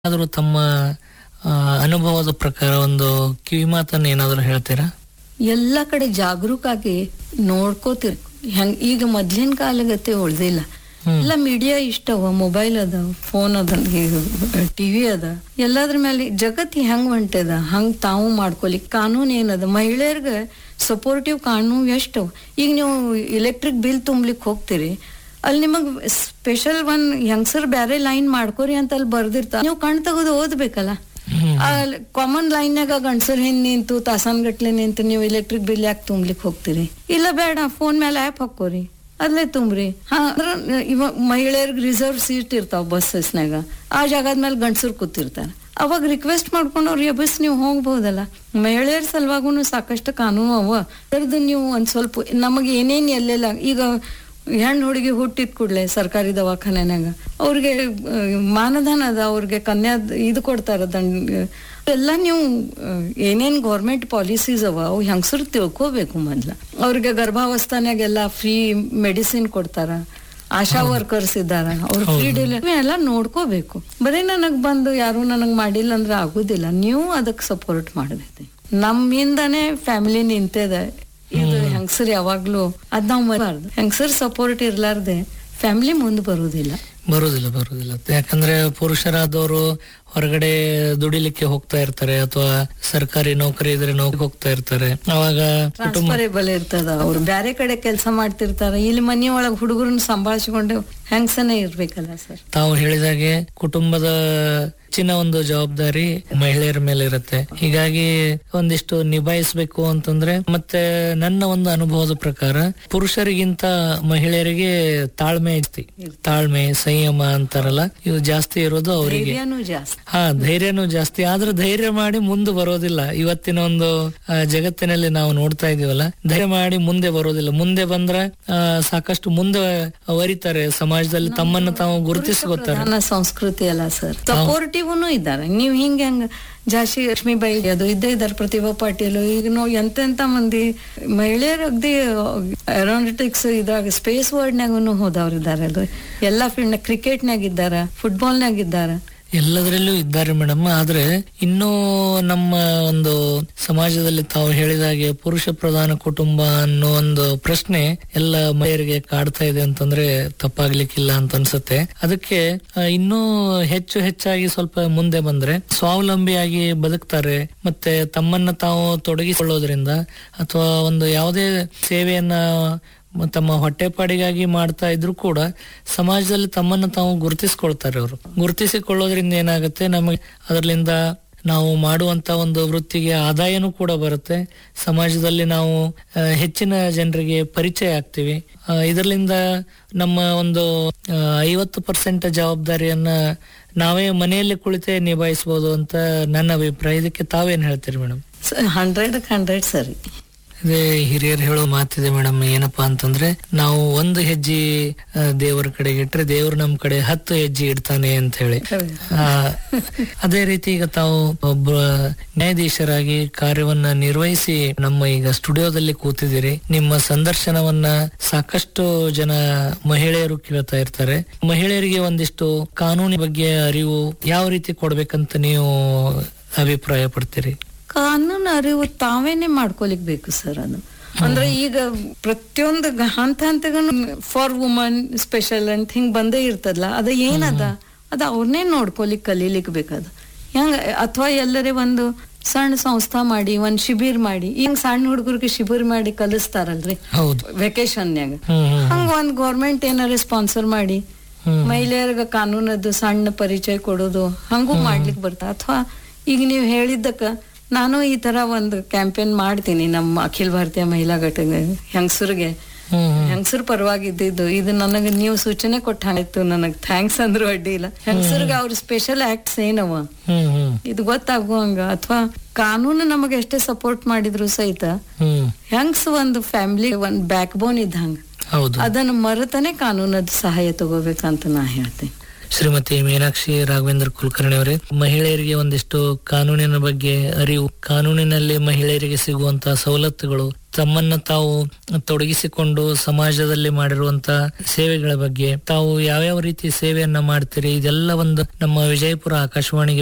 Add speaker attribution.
Speaker 1: ಆದರೂ ತಮ್ಮ ಆ, ಅನುಭವದ ಪ್ರಕಾರ ಒಂದು ಕಿವಿ ಮಾತನ್ನ ಏನಾದರೂ ಹೇಳ್ತೀರಾ
Speaker 2: ಎಲ್ಲ ಕಡೆ ಜಾಗರೂಕ ಆಗಿ ನೋಡ್ಕೋತಿರ್ ಹೆಂಗ್ ಈಗ ಮೊದ್ಲಿನ ಕಾಲಗತೆ ಉಳ್ದಿಲ್ಲ ಎಲ್ಲ ಮೀಡಿಯಾ ಇಷ್ಟವ ಮೊಬೈಲ್ ಅದ ಫೋನ್ ಅದ ಟಿವಿ ಅದ ಎಲ್ಲದ್ರ ಮೇಲೆ ಜಗತ್ತಿ ಹೆಂಗ್ ಹೊಂಟದ ಹಂಗ್ ತಾವು ಮಾಡ್ಕೊಲಿಕ್ ಕಾನೂನ್ ಏನದ ಮಹಿಳೆಯರ್ಗ ಸಪೋರ್ಟಿವ್ ಕಾನೂನು ಎಷ್ಟವ ಈಗ ನೀವು ಇಲೆಕ್ಟ್ರಿಕ್ ಬಿಲ್ ತುಂಬ್ಲಿಕ್ ಹೋಗ್ತೀರಿ ಅಲ್ಲಿ ನಿಮಗ್ ಸ್ಪೆಷಲ್ ಒನ್ ಹೆಂಗಸರ್ ಬ್ಯಾರೆ ಲೈನ್ ಮಾಡ್ಕೋರಿ ಅಂತ ಅಲ್ಲಿ ಬರ್ದಿರ್ತಾರ ನೀವು ಕಣ್ ತೆಗೆದು ಓದ್ಬೇಕಲ್ಲ ಕಾಮನ್ ಲೈನ್ಯಾಗ ಗಂಡಸರ್ ಹಿಂದ್ ನಿಂತು ತಾಸನ್ಗಟ್ಲೆ ನಿಂತು ನೀವು ಎಲೆಕ್ಟ್ರಿಕ್ ಬಿಲ್ ಯಾಕೆ ತುಂಬ್ಲಿಕ್ ಹೋಗ್ತೀರಿ ಇಲ್ಲ ಬೇಡ ಫೋನ್ ಮೇಲೆ ಆ್ಯಪ್ ಹಾಕೋರಿ ಅಲ್ಲೇ ತುಂಬ್ರಿ ಹಾ ಅಂದ್ರ ಇವ ಮಹಿಳೆಯರ್ಗ್ ರಿಸರ್ವ್ ಸೀಟ್ ಇರ್ತಾವ ಬಸ್ಸಸ್ನಾಗ ಆ ಜಾಗದ ಮೇಲೆ ಗಂಡಸರು ಕೂತಿರ್ತಾರ ಅವಾಗ ರಿಕ್ವೆಸ್ಟ್ ಮಾಡ್ಕೊಂಡು ಅವ್ರು ಎಬ್ಬಸ್ ನೀವು ಹೋಗ್ಬಹುದಲ್ಲ ಮಹಿಳೆಯರ ಸಲುವಾಗೂ ಸಾಕಷ್ಟು ಕಾನೂನು ಅವ ಅದ್ರದ್ದು ನೀವು ಒಂದ್ ಸ್ವಲ್ಪ ನಮಗೆ ಏನೇನ್ ಎಲ್ಲೆಲ್ಲ ಈಗ ಹೆಣ್ಣು ಹುಡುಗಿ ಹುಟ್ಟಿದ ಕೂಡ್ಲೆ ಸರ್ಕಾರಿ ದವಾಖಾನೆನಾಗ ಅವ್ರಿಗೆ ಆ, ಮಾನಧನ ಅದ ಅವ್ರಿಗೆ ಕನ್ಯಾ ಇದು ಕೊಡ್ತಾರ ದಂಡ ಎಲ್ಲ ನೀವು ಆ, ಏನೇನ್ ಗೌರ್ಮೆಂಟ್ ಪಾಲಿಸೀಸ್ ಅವ ಅವು ಹೆಂಗಸರು ತಿಳ್ಕೋಬೇಕು ಮೊದ್ಲ ಅವ್ರಿಗೆ ಗರ್ಭಾವಸ್ಥಾನಾಗೆಲ್ಲ ಫ್ರೀ ಮೆಡಿಸಿನ್ ಕೊಡ್ತಾರ ಆಶಾ ವರ್ಕರ್ಸ್ ಇದ್ದಾರ ಅವ್ರ ಫ್ರೀ ಡೆಲಿವರಿ ಎಲ್ಲ ನೋಡ್ಕೋಬೇಕು ಬರೀ ನನಗ್ ಬಂದು ಯಾರು ನನಗ್ ಮಾಡಿಲ್ಲ ಅಂದ್ರೆ ಆಗುದಿಲ್ಲ ನೀವು ಅದಕ್ಕೆ ಸಪೋರ್ಟ್ ಮಾಡಬೇಕು ನಮ್ಮಿಂದಾನೇ ಫ್ಯಾಮಿಲಿ ನಿಂತದ ಇದು ಹೆಂಗಸರ್ ಯಾವಾಗ್ಲೂ ಅದ್ ನಾವ್ ಮರಬಾರ್ದು ಹೆಂಗಸರ್ ಸಪೋರ್ಟ್ ಇರ್ಲಾರ್ದೆ ಫ್ಯಾಮಿಲಿ ಮುಂದೆ ಬರುದಿಲ್ಲ
Speaker 1: ಬರುದಿಲ್ಲ ಬರುದಿಲ್ಲ ಯಾಕಂದ್ರೆ ಪುರುಷರಾದವರು ಹೊರಗಡೆ ದುಡಿಲಿಕ್ಕೆ ಹೋಗ್ತಾ ಇರ್ತಾರೆ ಅಥವಾ ಸರ್ಕಾರಿ ನೌಕರಿ ಇದ್ರೆ ನೌಕರಿ ಹೋಗ್ತಾ ಇರ್ತಾರೆ ಅವಾಗ ಕುಟುಂಬ
Speaker 2: ಟ್ರಾನ್ಸ್ಫರೇಬಲ್ ಇರ್ತದ ಅವ್ರು ಬ್ಯಾರೆ ಕಡೆ ಕೆಲಸ ಮಾಡ್ತಿರ್ತಾರ ಇಲ್ಲಿ ಮನಿ ಒಳಗ್ ಹುಡುಗರನ್ನ ಸಂಭಾಳಿಸ್ಕೊಂಡು ಹೆಂಗಸನೇ ಇರ್ಬೇಕಲ್ಲ ಸರ್
Speaker 1: ತಾವು ಹೇಳಿದಾಗೆ ಕುಟುಂಬದ ಹೆಚ್ಚಿನ ಒಂದು ಜವಾಬ್ದಾರಿ ಮಹಿಳೆಯರ ಮೇಲೆ ಇರುತ್ತೆ ಹೀಗಾಗಿ ಒಂದಿಷ್ಟು ನಿಭಾಯಿಸಬೇಕು ಅಂತಂದ್ರೆ ಮತ್ತೆ ನನ್ನ ಒಂದು ಅನುಭವದ ಪ್ರಕಾರ ಪುರುಷರಿಗಿಂತ ಮಹಿಳೆಯರಿಗೆ ತಾಳ್ಮೆ ಐತಿ ತಾಳ್ಮೆ ಸಂಯಮ ಅಂತಾರಲ್ಲ ಇದು ಜಾಸ್ತಿ ಇರೋದು ಅವರಿಗೆ
Speaker 2: ಧೈರ್ಯನೂ ಜಾಸ್ತಿ
Speaker 1: ಹಾ ಧೈರ್ಯನೂ ಜಾಸ್ತಿ ಆದ್ರೆ ಧೈರ್ಯ ಮಾಡಿ ಮುಂದೆ ಬರೋದಿಲ್ಲ ಇವತ್ತಿನ ಒಂದು ಆ, ಜಗತ್ತಿನಲ್ಲಿ ನಾವು ನೋಡ್ತಾ ಇದೀವಲ್ಲ ಧೈರ್ಯ ಮಾಡಿ ಮುಂದೆ ಬರೋದಿಲ್ಲ ಮುಂದೆ ಬಂದ್ರ ಆ, ಸಾಕಷ್ಟು ಮುಂದೆ ವರಿತಾರೆ ಸಮಾಜದಲ್ಲಿ ತಮ್ಮನ್ನು ತಾವು ಗುರುತಿಸ್ಕೋತಾರೆ
Speaker 2: ಪ್ರಧಾನ ಸಂಸ್ಕೃತಿ ಅಲ್ಲ ಸರ್ ಸಪೋರ್ಟಿವ್ನು ಇದ್ದಾರೆ ನೀವ್ ಹಿಂಗೆ ಹಂಗ ಜಾಸ್ತಿ ಲಕ್ಷ್ಮೀಬಾಯಿ ಅದು ಇದ್ದೇ ಇದ್ದಾರೆ ಪ್ರತಿಭಾ ಪಾಟೀಲ್ ಈಗ ನಾವು ಎಂತೆಂತ ಮಂದಿ ಮಹಿಳೆಯರು ಅಗ್ದಿ ಏರೋನಾಟಿಕ್ಸ್ ಇದ್ರಾಗ ಸ್ಪೇಸ್ ವರ್ಡ್ನಾಗೂ ಹೋದವ್ರು ಇದ್ದಾರೆ ಅದು ಎಲ್ಲಾ ಫೀಲ್ಡ್ ಕ್ರಿಕೆಟ್ನಾಗ ಇದ್ದಾರ ಫುಟ್ಬಾಲ್ನಾಗ ಇದ್ದಾರ
Speaker 1: ಎಲ್ಲದರಲ್ಲೂ ಇದ್ದಾರೆ ಮೇಡಮ್ ಆದ್ರೆ ಇನ್ನೂ ನಮ್ಮ ಒಂದು ಸಮಾಜದಲ್ಲಿ ತಾವು ಹೇಳಿದಾಗೆ ಪುರುಷ ಪ್ರಧಾನ ಕುಟುಂಬ ಅನ್ನೋ ಒಂದು ಪ್ರಶ್ನೆ ಎಲ್ಲ ಮಹಿಳೆಯರಿಗೆ ಕಾಡ್ತಾ ಇದೆ ಅಂತಂದ್ರೆ ತಪ್ಪಾಗ್ಲಿಕ್ಕಿಲ್ಲ ಅಂತ ಅನ್ಸುತ್ತೆ ಅದಕ್ಕೆ ಆ, ಇನ್ನೂ ಹೆಚ್ಚು ಹೆಚ್ಚಾಗಿ ಸ್ವಲ್ಪ ಮುಂದೆ ಬಂದ್ರೆ ಸ್ವಾವಲಂಬಿಯಾಗಿ ಬದುಕ್ತಾರೆ ಮತ್ತೆ ತಮ್ಮನ್ನ ತಾವು ತೊಡಗಿಸಿಕೊಳ್ಳೋದ್ರಿಂದ ಅಥವಾ ಒಂದು ಯಾವುದೇ ಸೇವೆಯನ್ನ ಮ- ತಮ್ಮ ಹೊಟ್ಟೆಪಾಡಿಗಾಗಿ ಮಾಡ್ತಾ ಇದ್ರು ಕೂಡ ಸಮಾಜದಲ್ಲಿ ತಮ್ಮನ್ನು ತಾವು ಗುರುತಿಸ್ಕೊಳ್ತಾರೆ ಅವರು ಗುರುತಿಸಿಕೊಳ್ಳೋದ್ರಿಂದ ಏನಾಗುತ್ತೆ ನಮಗೆ ಅದರಿಂದ ನಾವು ಮಾಡುವಂತ ಒಂದು ವೃತ್ತಿಗೆ ಆದಾಯನೂ ಕೂಡ ಬರುತ್ತೆ ಸಮಾಜದಲ್ಲಿ ನಾವು ಆ, ಹೆಚ್ಚಿನ ಜನರಿಗೆ ಪರಿಚಯ ಆಗ್ತೀವಿ ಆ, ಇದರಿಂದ ನಮ್ಮ ಒಂದು ಐವತ್ತು ಪರ್ಸೆಂಟ್ ಜವಾಬ್ದಾರಿಯನ್ನ ನಾವೇ ಮನೆಯಲ್ಲಿ ಕುಳಿತೇ ನಿಭಾಯಿಸಬಹುದು ಅಂತ ನನ್ನ ಅಭಿಪ್ರಾಯ ಇದಕ್ಕೆ ತಾವೇನ್ ಹೇಳ್ತೀರಿ ಮೇಡಮ್
Speaker 2: ಹಂಡ್ರೆಡ್ ಹಂಡ್ರೆಡ್ ಸರಿ
Speaker 1: ಅದೇ ಹಿರಿಯರು ಹೇಳೋ ಮಾತಿದೆ ಮೇಡಮ್ ಏನಪ್ಪಾ ಅಂತಂದ್ರೆ ನಾವು ಒಂದು ಹೆಜ್ಜೆ ಆ, ದೇವರ ಕಡೆಗೆ ಇಟ್ರೆ ದೇವ್ರು ನಮ್ ಕಡೆ ಹತ್ತು ಹೆಜ್ಜೆ ಇಡ್ತಾನೆ ಅಂತ ಹೇಳಿ ಆ, ಅದೇ ರೀತಿ ಈಗ ತಾವು ಒಬ್ಬ ನ್ಯಾಯಾಧೀಶರಾಗಿ ಕಾರ್ಯವನ್ನ ನಿರ್ವಹಿಸಿ ನಮ್ಮ ಈಗ ಸ್ಟುಡಿಯೋದಲ್ಲಿ ಕೂತಿದ್ದೀರಿ ನಿಮ್ಮ ಸಂದರ್ಶನವನ್ನ ಸಾಕಷ್ಟು ಜನ ಮಹಿಳೆಯರು ಕೇಳ್ತಾ ಇರ್ತಾರೆ ಮಹಿಳೆಯರಿಗೆ ಒಂದಿಷ್ಟು ಕಾನೂನಿ ಬಗ್ಗೆ ಅರಿವು ಯಾವ ರೀತಿ ಕೊಡ್ಬೇಕಂತ ನೀವು ಅಭಿಪ್ರಾಯ ಪಡ್ತೀರಿ
Speaker 2: ಕಾನೂನು ಅರಿವು ತಾವೇನೆ ಮಾಡ್ಕೊಲಿಕ್ ಬೇಕು ಸರ್ ಅದು ಅಂದ್ರೆ ಈಗ ಪ್ರತಿಯೊಂದು ಗ- ಹಂತ ಹಂತಗೂ ಫಾರ್ ವುಮನ್ ಸ್ಪೆಷಲ್ ಅಂತ ಹಿಂಗ್ ಬಂದೇ ಇರ್ತದಲ್ಲ ಅದ ಏನದ ಅದ ಅವ್ರನ್ನೇ ನೋಡ್ಕೊಲಿಕ್ ಕಲೀಲಿಕ್ ಬೇಕದ ಹೆಂಗ ಅಥವಾ ಎಲ್ಲರೇ ಒಂದು ಸಣ್ಣ ಸಂಸ್ಥಾ ಮಾಡಿ ಒಂದ್ ಶಿಬಿರ್ ಮಾಡಿ ಹಿಂಗ್ ಸಣ್ಣ ಹುಡುಗರಿಗೆ ಶಿಬಿರ್ ಮಾಡಿ ಕಲಿಸ್ತಾರಲ್ರಿ
Speaker 1: ಹೌದು
Speaker 2: ವೆಕೇಶನ್ಯಾಗ
Speaker 1: ಹ್ಮ್ ಹ್ಮ್
Speaker 2: ಹಂಗ ಒಂದ್ ಗೌರ್ಮೆಂಟ್ ಏನಾರ ಸ್ಪಾನ್ಸರ್ ಮಾಡಿ
Speaker 1: ಹ್ಮ್.
Speaker 2: ಮಹಿಳೆಯರ್ಗ ಕಾನೂನದ್ದು ಸಣ್ಣ ಪರಿಚಯ ಕೊಡೋದು ಹಂಗೂ ಮಾಡ್ಲಿಕ್ಕೆ ಬರ್ತಾ ಅಥವಾ ಈಗ ನೀವು ಹೇಳಿದ್ದಕ್ಕ ನಾನು ಈ ತರ ಒಂದು ಕ್ಯಾಂಪೇನ್ ಮಾಡ್ತೀನಿ ನಮ್ಮ ಅಖಿಲ ಭಾರತೀಯ ಮಹಿಳಾ ಘಟಕ ಹೆಂಗಸರಿಗೆ
Speaker 1: ಹ್ಮ್ ಹ್ಮ್
Speaker 2: ಹೆಂಗಸರ ಪರವಾಗಿ ಇದ್ದಿದ್ದು ಇದು ನನಗೆ ನೀವು ಸೂಚನೆ ಕೊಟ್ಟ ಹಾಗಾಯ್ತು ನನಗ್ ಥ್ಯಾಂಕ್ಸ್ ಅಂದ್ರೂ ಅಡ್ಡಿ ಇಲ್ಲ ಹೆಂಗಸರಿಗೆ ಅವ್ರ ಸ್ಪೆಷಲ್ ಆಕ್ಟ್ಸ್ ಏನವ
Speaker 1: ಹ್ಮ್ ಹ್ಮ್
Speaker 2: ಇದು ಗೊತ್ತಾಗುವಂಗ ಅಥವಾ ಕಾನೂನು ನಮಗೆ ಎಷ್ಟೇ ಸಪೋರ್ಟ್ ಮಾಡಿದ್ರು ಸಹಿತ
Speaker 1: ಹ್ಮ್
Speaker 2: ಹೆಂಗ್ಸ್ ಒಂದು ಫ್ಯಾಮಿಲಿ ಒಂದ್ ಬ್ಯಾಕ್ ಬೋನ್ ಇದ್ದಂಗ
Speaker 1: ಹೌದು
Speaker 2: ಅದನ್ನು ಮರೆತನೆ ಕಾನೂನದ ಸಹಾಯ ತಗೋಬೇಕಂತ ನಾ ಹೇಳ್ತೇನೆ
Speaker 1: ಶ್ರೀಮತಿ ಮೀನಾಕ್ಷಿ ರಾಘವೇಂದ್ರ ಕುಲಕರ್ಣಿ ಅವರೇ ಮಹಿಳೆಯರಿಗೆ ಒಂದಿಷ್ಟು ಕಾನೂನಿನ ಬಗ್ಗೆ ಅರಿವು ಕಾನೂನಿನಲ್ಲಿ ಮಹಿಳೆಯರಿಗೆ ಸಿಗುವಂತಹ ಸವಲತ್ತುಗಳು ತಮ್ಮನ್ನ ತಾವು ತೊಡಗಿಸಿಕೊಂಡು ಸಮಾಜದಲ್ಲಿ ಮಾಡಿರುವಂತ ಸೇವೆಗಳ ಬಗ್ಗೆ ತಾವು ಯಾವ್ಯಾವ ರೀತಿ ಸೇವೆಯನ್ನ ಮಾಡ್ತೀರಿ ಇದೆಲ್ಲ ಒಂದು ನಮ್ಮ ವಿಜಯಪುರ ಆಕಾಶವಾಣಿಗೆ